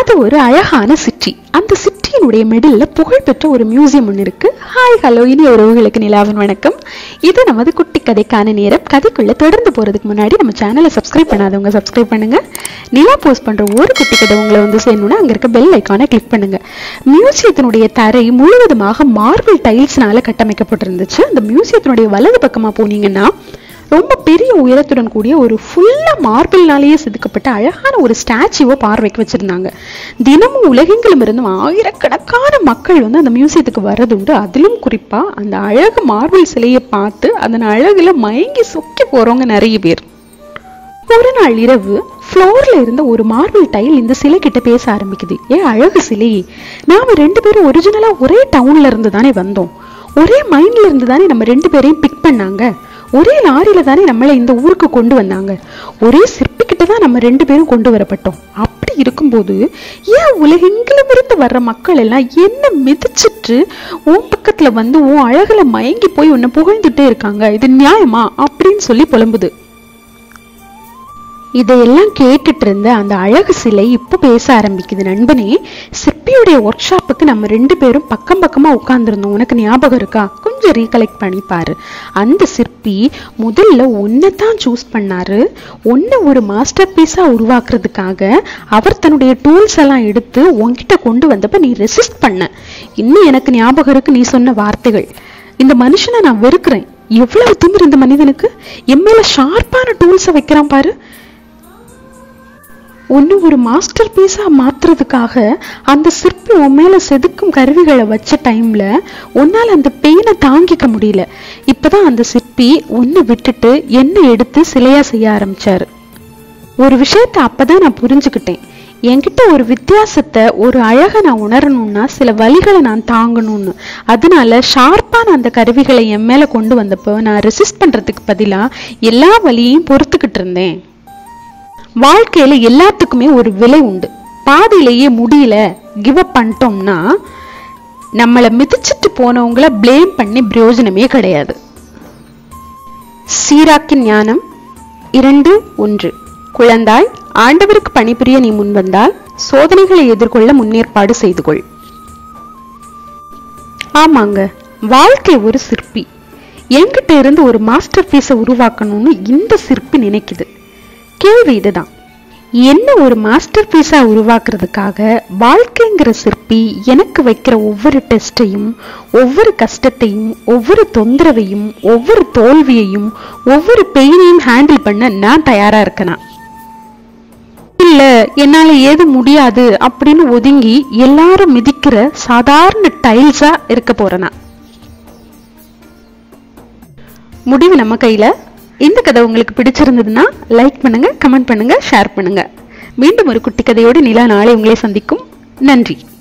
அது ஒரு அழகான சிட்டி அந்த சிட்டியினுடைய மிடில் புகழ்பெற்ற ஒரு மியூசியம் ஒன்று இருக்கு ஹாய் ஹலோ இனி உறவுகளுக்கு நிலாவின் வணக்கம் இது நமது குட்டி கதைக்கான நேரம் கதைக்குள்ள தொடர்ந்து போறதுக்கு முன்னாடி நம்ம சேனலை சப்ஸ்கிரைப் பண்ணாதவங்க சப்ஸ்கிரைப் பண்ணுங்க நிலா போஸ்ட் பண்ற ஒரு குட்டி கதை உங்களை வந்து சேரணும்னா அங்க இருக்க பெல் ஐக்கானை கிளிக் பண்ணுங்க மியூசியத்தினுடைய தரை முழுவதுமாக மார்பிள் டைல்ஸ்னால கட்டமைக்கப்பட்டிருந்துச்சு அந்த மியூசியத்தினுடைய வலது பக்கமா போனீங்கன்னா ரொம்ப பெரிய உயரத்துடன் கூடிய ஒரு ஃபுல்லா மார்பிள்னாலேயே செதுக்கப்பட்ட அழகான ஒரு ஸ்டாச்சுவை பார்வைக்கு வச்சிருந்தாங்க தினமும் உலகெங்கிலும் இருந்தும் ஆயிரக்கணக்கான மக்கள் வந்து அந்த மியூசியத்துக்கு வர்றது உண்டு அதிலும் குறிப்பா அந்த அழகு மார்பிள் சிலையை பார்த்து அதன் அழகுல மயங்கி சொக்கி போறவங்க நிறைய பேர் ஒரு நாள் இரவு ஃப்ளோர்ல இருந்த ஒரு மார்பிள் டைல் இந்த சிலை கிட்ட பேச ஆரம்பிக்குது ஏ அழகு சிலையே நாம ரெண்டு பேரும் ஒரிஜினலா ஒரே டவுன்ல இருந்து தானே வந்தோம் ஒரே மைண்ட்ல இருந்து தானே நம்ம ரெண்டு பேரையும் பிக் பண்ணாங்க ஒரே லாரியில தானே நம்மளை இந்த ஊருக்கு கொண்டு வந்தாங்க ஒரே சிற்பி கிட்ட தான் நம்ம ரெண்டு பேரும் கொண்டு வரப்பட்டோம் அப்படி இருக்கும்போது ஏன் உலகெங்கிலும் இருந்து வர்ற மக்கள் எல்லாம் என்ன மிதிச்சிட்டு உன் பக்கத்துல வந்து உன் அழகுல மயங்கி போய் உன்னை புகழ்ந்துட்டே இருக்காங்க இது நியாயமா அப்படின்னு சொல்லி புலம்புது இதையெல்லாம் கேட்டுட்டு இருந்த அந்த அழகு சிலை இப்போ பேச ஆரம்பிக்குது நண்பனே சிற்பியுடைய ஒர்க் ஷாப்புக்கு நம்ம ரெண்டு பேரும் பக்கம் பக்கமா உட்கார்ந்துருந்தோம் உனக்கு ஞாபகம் இருக்கா கொஞ்சம் ரீகலெக்ட் பண்ணி பாரு அந்த சிற்பி முதல்ல ஒன்னை தான் சூஸ் பண்ணாரு ஒன்னை ஒரு மாஸ்டர் பீஸா உருவாக்குறதுக்காக அவர் தன்னுடைய டூல்ஸ் எல்லாம் எடுத்து உன்கிட்ட கொண்டு வந்தப்ப நீ ரெசிஸ்ட் பண்ண இன்னும் எனக்கு ஞாபகம் இருக்கு நீ சொன்ன வார்த்தைகள் இந்த மனுஷனை நான் வெறுக்கிறேன் எவ்வளவு திமிர் இந்த மனிதனுக்கு என் மேல ஷார்ப்பான டூல்ஸை வைக்கிறான் பாரு ஒன்று ஒரு மாஸ்டர் பீஸா மாத்துறதுக்காக அந்த சிற்பி உன் மேல செதுக்கும் கருவிகளை வச்ச டைம்ல உன்னால அந்த பெயினை தாங்கிக்க முடியல இப்பதான் அந்த சிற்பி ஒன்னு விட்டுட்டு என்ன எடுத்து சிலையா செய்ய ஆரம்பிச்சாரு ஒரு விஷயத்த அப்பதான் நான் புரிஞ்சுக்கிட்டேன் என்கிட்ட ஒரு வித்தியாசத்தை ஒரு அழகை நான் உணரணும்னா சில வழிகளை நான் தாங்கணும்னு அதனால ஷார்ப்பான அந்த கருவிகளை என் மேல கொண்டு வந்தப்போ நான் ரெசிஸ்ட் பண்றதுக்கு பதிலா எல்லா வழியையும் பொறுத்துக்கிட்டு இருந்தேன் வாழ்க்கையில எல்லாத்துக்குமே ஒரு விலை உண்டு பாதியிலேயே முடியல கிவ் அப் பண்ணிட்டோம்னா நம்மளை மிதிச்சிட்டு போனவங்கள ப்ளேம் பண்ணி பிரயோஜனமே கிடையாது சீராக்கின் ஞானம் இரண்டு ஒன்று குழந்தாய் ஆண்டவருக்கு பணிபுரிய நீ முன்வந்தால் சோதனைகளை எதிர்கொள்ள முன்னேற்பாடு செய்து கொள் ஆமாங்க வாழ்க்கை ஒரு சிற்பி என்கிட்ட இருந்து ஒரு மாஸ்டர் பீஸை உருவாக்கணும்னு இந்த சிற்பி நினைக்குது கேள்வி இதுதான் என்ன ஒரு மாஸ்டர் பீஸா உருவாக்குறதுக்காக வாழ்க்கைங்கிற சிற்பி எனக்கு வைக்கிற ஒவ்வொரு டெஸ்டையும் ஒவ்வொரு கஷ்டத்தையும் ஒவ்வொரு தொந்தரவையும் ஒவ்வொரு தோல்வியையும் ஒவ்வொரு பெயினையும் ஹேண்டில் பண்ண நான் தயாரா இருக்கனா இல்ல என்னால ஏது முடியாது அப்படின்னு ஒதுங்கி எல்லாரும் மிதிக்கிற சாதாரண டைல்ஸா இருக்க போறேனா முடிவு நம்ம கையில இந்த கதை உங்களுக்கு பிடிச்சிருந்ததுன்னா லைக் பண்ணுங்க கமெண்ட் பண்ணுங்க ஷேர் பண்ணுங்க மீண்டும் ஒரு குட்டி கதையோடு நிலா நாளை உங்களை சந்திக்கும் நன்றி